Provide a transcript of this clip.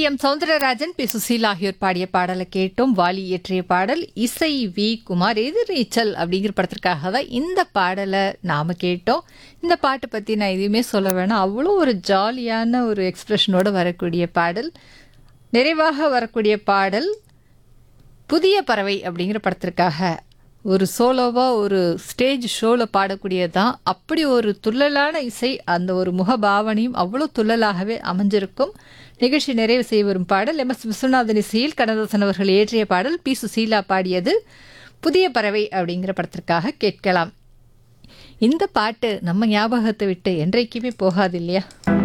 M Soundararajan B Susheela ஆகியோர் பாடிய பாடலை கேட்டோம் வாலி இயற்றிய பாடல் இசை வி குமார் எதிர்நீச்சல் அப்படிங்கிற படத்திற்காக தான் இந்த பாடலை நாம கேட்டோம் இந்த பாட்டை பற்றி நான் எதுவுமே சொல்ல வேணாம் அவ்வளோ ஒரு ஜாலியான ஒரு எக்ஸ்பிரஷனோட வரக்கூடிய பாடல் நிறைவாக வரக்கூடிய பாடல் புதிய பறவை அப்படிங்கிற படத்திற்காக ஒரு சோலோவாக ஒரு ஸ்டேஜ் ஷோவில் பாடக்கூடியது தான் அப்படி ஒரு துள்ளலான இசை அந்த ஒரு முகபாவனையும் அவ்வளோ துள்ளலாகவே அமைஞ்சிருக்கும் நிகழ்ச்சி நிறைவு செய்ய வரும் பாடல் எம் எஸ் விஸ்வநாதன் இசையில் கண்ணதாசன் அவர்கள் இயற்றிய பாடல் பி சுசீலா பாடியது புதிய பறவை அப்படிங்கிற படத்திற்காக கேட்கலாம் இந்த பாட்டு நம்ம ஞாபகத்தை விட்டு என்றைக்குமே போகாது இல்லையா